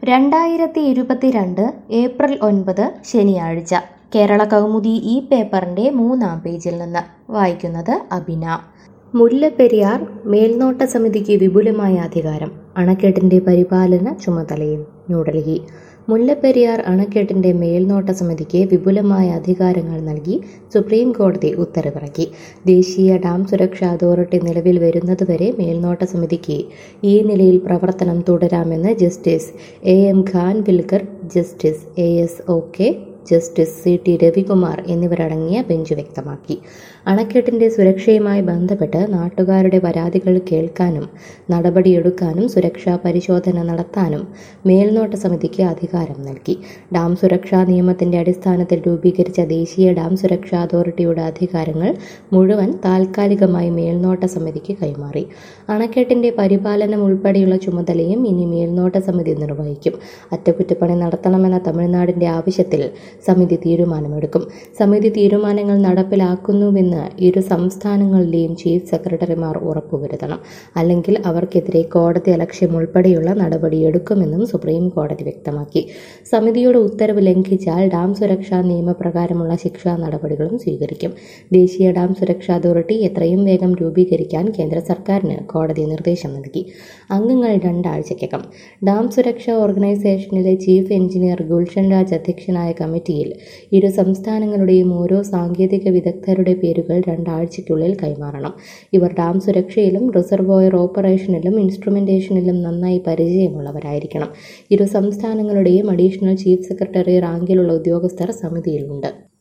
രണ്ടായിരത്തി ഇരുപത്തിരണ്ട് ഏപ്രിൽ ഒൻപത് ശനിയാഴ്ച കേരള കൗമുദി ഈ പേപ്പറിന്റെ മൂന്നാം പേജിൽ നിന്ന് വായിക്കുന്നത് അബിന മുല്ലപ്പെരിയാർ മേൽനോട്ട സമിതിക്ക് വിപുലമായ അധികാരം അണക്കെട്ടിന്റെ പരിപാലന ചുമതലയും ന്യൂഡൽഹി മുല്ലപ്പെരിയാർ അണക്കെട്ടിന്റെ മേൽനോട്ട സമിതിക്ക് വിപുലമായ അധികാരങ്ങൾ നൽകി സുപ്രീം കോടതി ഉത്തരവിറക്കി ദേശീയ ഡാം സുരക്ഷാ അതോറിറ്റി നിലവിൽ വരുന്നതുവരെ മേൽനോട്ട സമിതിക്ക് ഈ നിലയിൽ പ്രവർത്തനം തുടരാമെന്ന് justice A M Khanwilkar justice A S Oka justice C T Ravikumar എന്നിവരടങ്ങിയ ബെഞ്ച് വ്യക്തമാക്കി അണക്കെട്ടിന്റെ സുരക്ഷയുമായി ബന്ധപ്പെട്ട് നാട്ടുകാരുടെ പരാതികൾ കേൾക്കാനും നടപടിയെടുക്കാനും സുരക്ഷാ പരിശോധന നടത്താനും മേൽനോട്ട സമിതിക്ക് അധികാരം നൽകി ഡാം സുരക്ഷാ നിയമത്തിന്റെ അടിസ്ഥാനത്തിൽ രൂപീകരിച്ച ദേശീയ ഡാം സുരക്ഷാ അതോറിറ്റിയുടെ അധികാരങ്ങൾ മുഴുവൻ താൽക്കാലികമായി മേൽനോട്ട സമിതിക്ക് കൈമാറി അണക്കെട്ടിന്റെ പരിപാലനം ഉൾപ്പെടെയുള്ള ചുമതലയും ഇനി മേൽനോട്ട സമിതി നിർവഹിക്കും അറ്റകുറ്റപ്പണി നടത്തണമെന്ന തമിഴ്നാടിന്റെ ആവശ്യത്തിൽ സമിതി തീരുമാനമെടുക്കും സമിതി തീരുമാനങ്ങൾ നടപ്പിലാക്കുന്നുവെന്ന് ഇരു സംസ്ഥാനങ്ങളിലെയും ചീഫ് സെക്രട്ടറിമാർ ഉറപ്പുവരുത്തണം അല്ലെങ്കിൽ അവർക്കെതിരെ കോടതി അലക്ഷ്യം ഉൾപ്പെടെയുള്ള നടപടിയെടുക്കുമെന്നും സുപ്രീം കോടതി വ്യക്തമാക്കി സമിതിയുടെ ഉത്തരവ് ലംഘിച്ചാൽ ഡാം സുരക്ഷാ നിയമപ്രകാരമുള്ള ശിക്ഷാ നടപടികളും സ്വീകരിക്കും ദേശീയ ഡാം സുരക്ഷാ അതോറിറ്റി എത്രയും വേഗം രൂപീകരിക്കാൻ കേന്ദ്ര സർക്കാരിന് കോടതി നിർദ്ദേശം നൽകി അംഗങ്ങൾ രണ്ടാഴ്ചയ്ക്കകം ഡാം സുരക്ഷാ ഓർഗനൈസേഷനിലെ ചീഫ് എഞ്ചിനീയർ ഗുൽഷൻ രാജ് അധ്യക്ഷനായ കമ്മിറ്റിയിൽ ഇരു സംസ്ഥാനങ്ങളുടെയും ഓരോ സാങ്കേതിക വിദഗ്ധരുടെ പേരുകൾ രണ്ടാഴ്ചയ്ക്കുള്ളിൽ കൈമാറണം ഇവർ ഡാം സുരക്ഷയിലും റിസർവോയർ ഓപ്പറേഷനിലും ഇൻസ്ട്രുമെന്റേഷനിലും നന്നായി പരിചയമുള്ളവരായിരിക്കണം ഇരു സംസ്ഥാനങ്ങളുടെയും അഡീഷണൽ ചീഫ് സെക്രട്ടറി റാങ്കിലുള്ള ഉദ്യോഗസ്ഥർ സമിതിയിലുണ്ട്